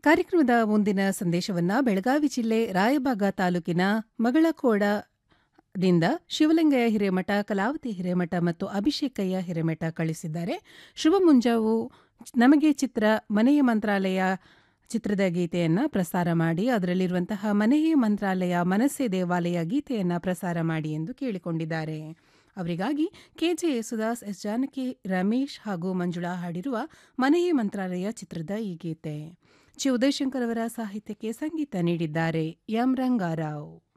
ಕಾರ್ಯಕ್ರಮದ ಮುಂದಿನ ಸಂದೇಶವನ್ನ ಬೆಳಗಾವಿ ಜಿಲ್ಲೆ ರಾಯಬಾಗ ತಾಲೂಕಿನ ಮಗಳಕೋಡ ದಿಂದ ಶಿವಲಿಂಗಯ್ಯ ಹಿರೇಮಠ ಕಲಾವತಿ ಹಿರೇಮಠ ಮತ್ತು ಅಭಿಷೇಕಯ್ಯ ಹಿರೇಮಠ ಕಳಿಸಿದ್ದಾರೆ ಶುಭ ಮುಂಜಾವು ನಮಗೆ ಚಿತ್ರ ಮನೆಯ ಮಂತ್ರಾಲಯ ಚಿತ್ರದ ಗೀತೆಯನ್ನ ಪ್ರಸಾರ ಮಾಡಿ ಅದರಲ್ಲಿರುವಂತಹ ಮನೆಯೇ ಮಂತ್ರಾಲಯ ಮನಸ್ಸೇ ದೇವಾಲಯ ಗೀತೆಯನ್ನ ಪ್ರಸಾರ ಮಾಡಿ ಎಂದು ಕೇಳಿಕೊಂಡಿದ್ದಾರೆ ಅವರಿಗಾಗಿ ಕೆಜೆ ಯೇಸುದಾಸ್ ಎಸ್ ಜಾನಕಿ ರಮೇಶ್ ಹಾಗೂ ಮಂಜುಳಾ ಹಾಡಿರುವ ಮನೆಯೇ ಮಂತ್ರಾಲಯ ಚಿತ್ರದ ಈ ಗೀತೆ ಚಿ ಉದಯಶಂಕರ್ ಅವರ ಸಾಹಿತ್ಯಕ್ಕೆ ಸಂಗೀತ ನೀಡಿದ್ದಾರೆ ಎಂ ರಂಗಾರಾವ್